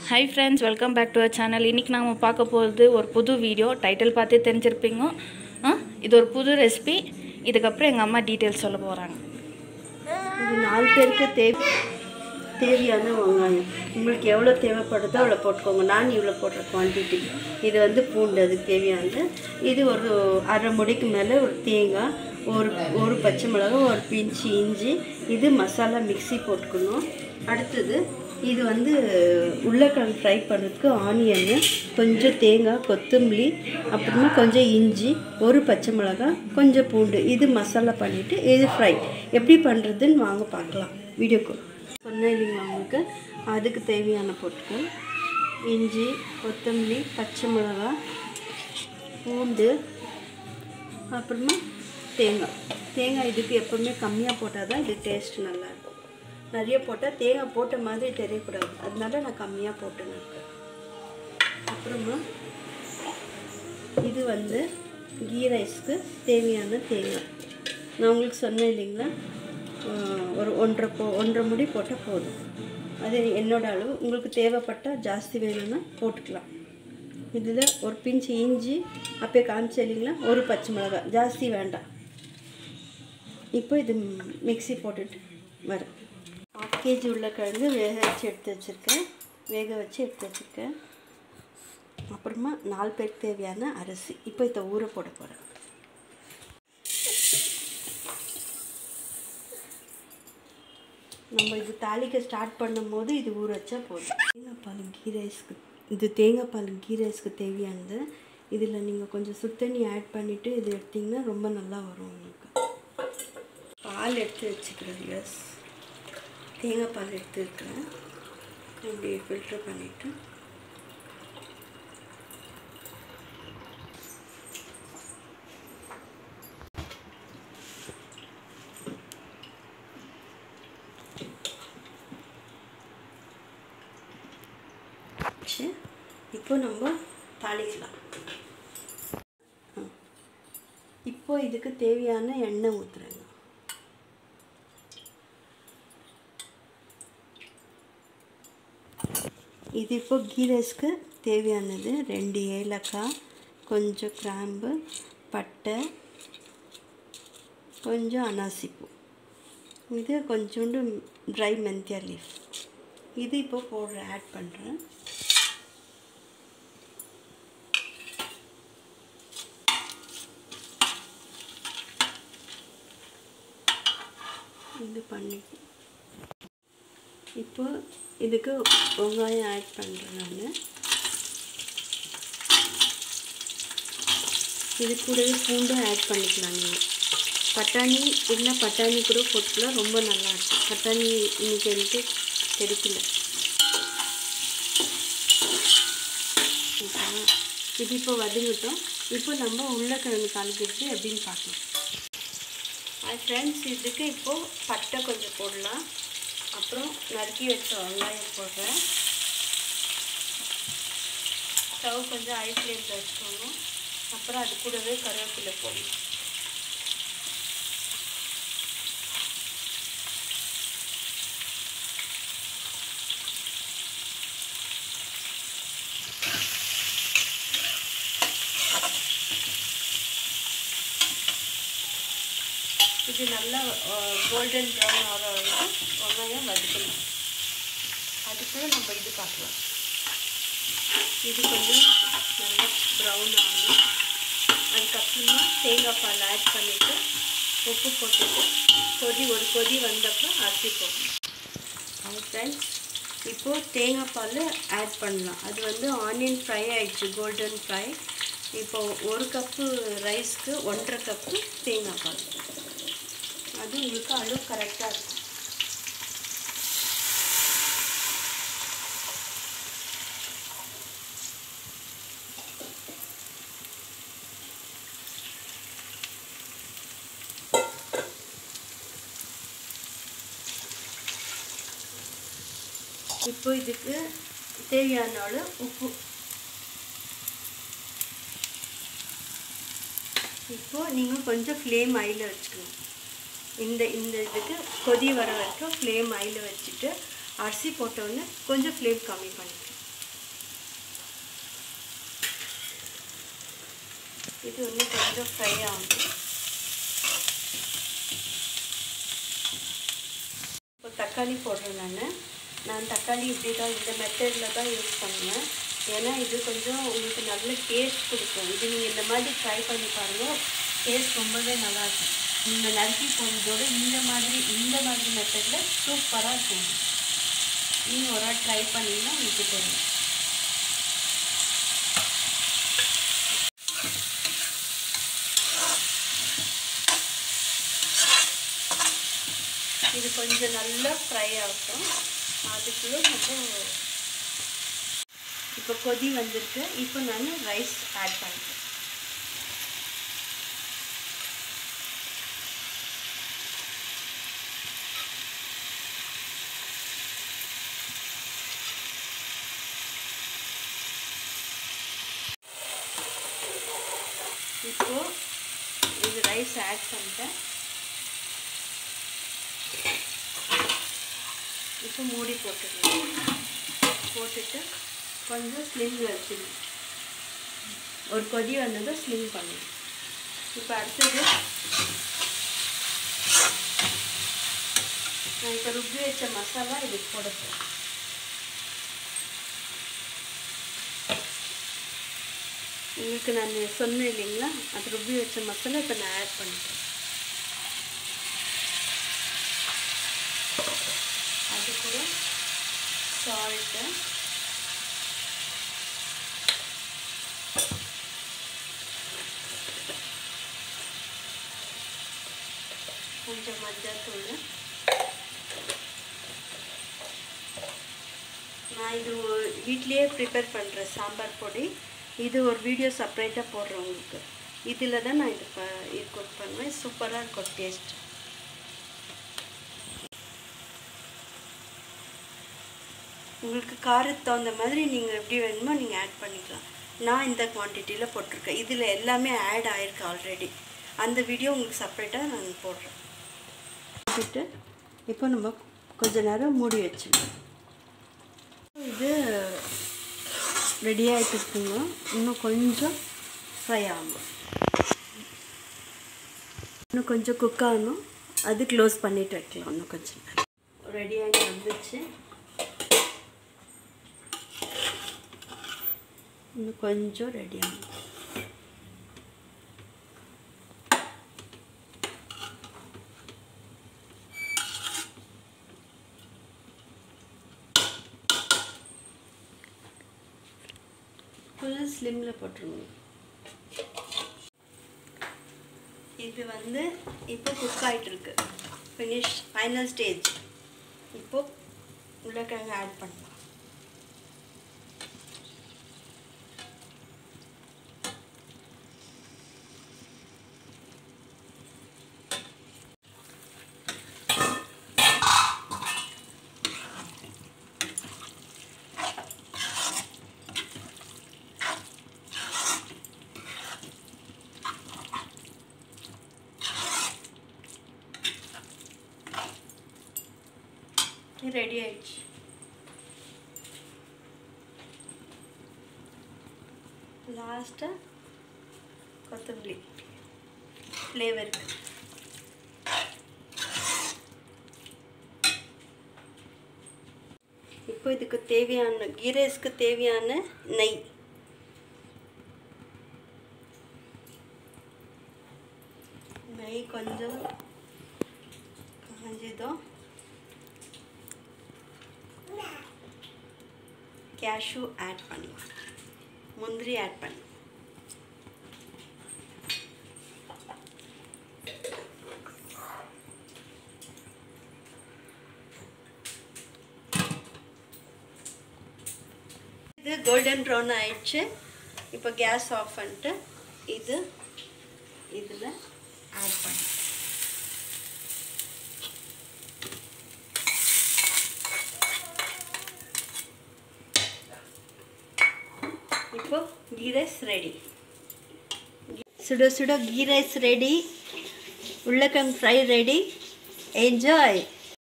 High friends welcome back to our channel இன்றைக்கி நாம் பார்க்க போகிறது ஒரு புது வீடியோ டைட்டில் பார்த்தே தெரிஞ்சிருப்பீங்க ஆ இது ஒரு புது ரெசிபி இதுக்கப்புறம் எங்கள் அம்மா டீட்டெயில்ஸ் சொல்ல போகிறாங்க இது நாலு பேருக்கு தேவை தேவையான வெங்காயம் உங்களுக்கு எவ்வளோ தேவைப்படுதோ அவ்வளோ போட்டுக்கோங்க நான் இவ்வளோ போடுற குவான்டிட்டி இது வந்து பூண்டு அதுக்கு தேவையானது இது ஒரு அரை முடிக்கு மேலே ஒரு தேங்காய் ஒரு ஒரு பச்சை மிளகாய் ஒரு பிஞ்சு இஞ்சி இது மசாலா மிக்ஸி போட்டுக்கணும் அடுத்தது இது வந்து உருளைக்கிழங்கு ஃப்ரை பண்ணுறதுக்கு ஆனியன்னு கொஞ்சம் தேங்காய் கொத்தமல்லி அப்புறமா கொஞ்சம் இஞ்சி ஒரு பச்சை மிளகாய் கொஞ்சம் பூண்டு இது மசாலா பண்ணிவிட்டு இது ஃப்ரை எப்படி பண்ணுறதுன்னு வாங்க பார்க்கலாம் வீடியோக்கு சொன்னேன் இல்லைங்களா உங்களுக்கு அதுக்கு தேவையான பொருட்கள் இஞ்சி கொத்தமல்லி பச்சை மிளகாய் பூண்டு அப்புறமா தேங்காய் தேங்காய் இதுக்கு எப்போவுமே கம்மியாக போட்டால் தான் இது டேஸ்ட் நல்லாயிருக்கும் நிறைய போட்டால் தேங்காய் போட்ட மாதிரி தெரியக்கூடாது அதனால நான் கம்மியாக போட்டேன் இருக்கேன் அப்புறமா இது வந்து கீ ரைஸ்க்கு தேவையான தேங்காய் நான் உங்களுக்கு சொன்னேன் இல்லைங்களா ஆஹ் ஒரு ஒன்றரை போ ஒன்றரை முடி போட்டால் போதும் அது என்னோட அளவு உங்களுக்கு தேவைப்பட்டால் ஜாஸ்தி வேணும்னா போட்டுக்கலாம் இதில் ஒரு பிஞ்சு இஞ்சி அப்பயே காமிச்சேன் இல்லைங்களா ஒரு பச்சை மிளகாய் ஜாஸ்தி வேண்டாம் இப்போ இது மிக்ஸி போட்டுட்டு வரேன் ஹாஃப் கேஜி உருளைக்கிழங்கு வேக வச்சு எடுத்து வச்சுருக்கேன் வேக வச்சு எடுத்து வச்சுருக்கேன் அப்புறமா நாலு பேருக்கு தேவையான அரிசி இப்போ இதை ஊற போட போகிறேன் நம்ம இது தாளிக்க ஸ்டார்ட் பண்ணும்போது இது ஊற வச்சா போதும் தேங்காய் பால் கீ ரைஸ்க்கு இது தேங்காய் பால் கீ ரைஸ்க்கு தேவையானது இதில் நீங்கள் கொஞ்சம் சுத்தண்ணி ஆட் பண்ணிவிட்டு இது எடுத்திங்கன்னா ரொம்ப நல்லா வரும் உங்களுக்கு பால் எடுத்து வச்சுக்கிறேன் எஸ் தேங்காய் பால் எடுத்து இருக்கிறேன் இப்படி ஃபில்டர் பண்ணிவிட்டு வச்சு இப்போ நம்ம தாளிக்கலாம் ம். இப்போ இதுக்கு தேவையான எண்ணெய் ஊற்றுறேங்க இது இப்போ கீ ரைஸ்க்கு தேவையானது ரெண்டு ஏலக்காய் கொஞ்சம் கிராம்பு பட்டை கொஞ்சம் அனாசிப்பூ இது கொஞ்சோண்டு ட்ரை மெந்தியா லீஃப் இது இப்போ போடுற ஆட் பண்ணுறேன் இது பண்ணி இப்போ இதுக்கு வெங்காயம் ஆட் பண்ணுறேன் நான் இது கூடவே பூண்டும் ஆட் பண்ணிக்கலாம் நீங்கள் பட்டாணி இல்லை பட்டாணி கூட போட்டுக்கலாம் ரொம்ப நல்லா இருக்கும் பட்டாணி இன்னைக்கு எனக்கு கிடைக்கல ஓகேவா? இது இப்போ வதங்கிட்டோம் இப்போ நம்ம உருளைக்கிழங்கு தாளிக்கிறது எப்படின்னு பார்க்கலாம் ஹாய் ஃப்ரெண்ட்ஸ் இதுக்கு இப்போது பட்டை கொஞ்சம் போடலாம் அப்புறம் நறுக்கி வச்ச வெங்காயம் போடுறேன் ஸ்டவ் கொஞ்சம் ஹை ஃப்ளேமில் வச்சுக்கோங்க அப்புறம் அது கூடவே கருவேப்பிலை போடணும் இது நல்லா கோல்டன் ப்ரௌன் ஆகிற வரைக்கும் வெங்காயம் வதக்கணும் அதுக்குள்ளே நம்ம இது பார்க்கலாம் இது கொஞ்சம் நல்லா ப்ரௌன் ஆகணும் அதுக்கப்புறமா தேங்காய் பால் ஆட் பண்ணிவிட்டு உப்பு போட்டுட்டு கொதி ஒரு கொதி வந்தப்போ அரிசி போடணும் ஃப்ரெண்ட்ஸ் இப்போது தேங்காய் பால் ஆட் பண்ணலாம் அது வந்து ஆனியன் ஃப்ரை ஆயிடுச்சு கோல்டன் ஃப்ரை இப்போ ஒரு கப்பு ரைஸ்க்கு ஒன்றரை கப்பு தேங்காய் பால் அது உங்களுக்கு அளவு கரெக்டாக இருக்கும் இப்போ இதுக்கு தேவையான அளவு உப்பு இப்போ நீங்கள் கொஞ்சம் ஃப்ளேம் ஐயில் வச்சுக்கணும் இந்த இந்த இதுக்கு கொதி வர வரைக்கும் ஃப்ளேம் ஐயில் வச்சுட்டு அரிசி போட்டோன்னே கொஞ்சம் ஃப்ளேம் கம்மி பண்ணிக்கலாம் இது இன்னும் கொஞ்சம் ஃப்ரை ஆகும் இப்போ தக்காளி போடுறேன் நான் நான் தக்காளி இப்படி தான் இந்த மெத்தடில் தான் யூஸ் பண்ணுவேன் ஏன்னா இது கொஞ்சம் உங்களுக்கு நல்ல டேஸ்ட் கொடுக்கும் இது நீங்கள் இந்த மாதிரி ட்ரை பண்ணி பாருங்கள் டேஸ்ட் ரொம்பவே நல்லாயிருக்கும் நீங்கள் நறுக்கி போடுறதோட இந்த மாதிரி இந்த மாதிரி மெத்தடில் சூப்பராக இருக்கும் நீங்கள் ஒரு நாள் ட்ரை பண்ணிங்கன்னா உங்களுக்கு தெரியும் இது கொஞ்சம் நல்லா ஃப்ரை ஆகட்டும் அதுக்குள்ளே நம்ம இப்போ கொதி வந்திருக்கு இப்போ நான் ரைஸ் ஆட் பண்ணுறேன் இப்போ இது ரைஸ் ஆட் பண்ணிட்டேன் இப்போ மூடி போட்டுக்கலாம் போட்டுட்டு கொஞ்சம் ஸ்லிம்மில் வச்சிடணும் ஒரு கொதி வந்ததும் ஸ்லிம் பண்ணணும் இப்போ அடுத்தது நான் இப்போ ருப்பி வச்ச மசாலா இதுக்கு போட போகிறேன் உங்களுக்கு நான் சொன்னேன் இல்லைங்களா அது ருப்பி வச்ச மசாலா இப்போ நான் ஆட் பண்ணிட்டேன் அது கூட சால்ட்டு கொஞ்சம் மஞ்சள் தூள் நான் இது வீட்லேயே ப்ரிப்பேர் பண்ணுறேன் சாம்பார் பொடி இது ஒரு வீடியோ செப்பரேட்டாக போடுறேன் உங்களுக்கு இதில் தான் நான் இது ப இது குக் பண்ணுவேன் சூப்பராக இருக்கும் டேஸ்ட் உங்களுக்கு காரத்துக்கு தகுந்த மாதிரி நீங்கள் எப்படி வேணுமோ நீங்கள் ஆட் பண்ணிக்கலாம் நான் இந்த குவான்டிட்டியில் போட்டிருக்கேன் இதில் எல்லாமே ஆட் ஆயிருக்கு ஆல்ரெடி அந்த வீடியோ உங்களுக்கு செப்பரேட்டாக நான் போடுறேன் போட்டுட்டு இப்போ நம்ம கொஞ்ச நேரம் மூடி வச்சிடலாம் இது ரெடி ஆகிட்டு இருக்குங்க இன்னும் கொஞ்சம் ஃப்ரை ஆகணும் இன்னும் கொஞ்சம் குக் ஆகணும் அது க்ளோஸ் பண்ணிட்டு வைக்கலாம் இன்னும் கொஞ்சம் நேரம் ரெடி ஆகி வந்துச்சு இன்னும் கொஞ்சம் ரெடி ஆகும் ஃபுல் ஸ்லிம்மில் போட்டுருங்க இது வந்து இப்போ குக் ஆகிட்டு இருக்கு ஃபினிஷ் ஃபைனல் ஸ்டேஜ் இப்போ உருளைக்கிழங்கு ஆட் பண்ணலாம் ரெடி ஆயிடுச்சு லாஸ்ட்டாக கொத்தமல்லி ஃப்ளேவருக்கு இப்போ இதுக்கு தேவையான கீ ரைஸ்க்கு தேவையான நெய் நெய் கொஞ்சம் காஞ்சதும் கேஷ்யூ ஆட் பண்ணலாம் முந்திரி ஆட் பண்ணலாம் இது கோல்டன் ப்ரௌன் ஆயிடுச்சு இப்போ கேஸ் ஆஃப் பண்ணிட்டு இது இதில் ஆட் பண்ண இப்போ கீ ரைஸ் ரெடி சுட சுட கீ ரைஸ் ரெடி உருளைக்கிழங்கு ஃப்ரை ரெடி என்ஜாய்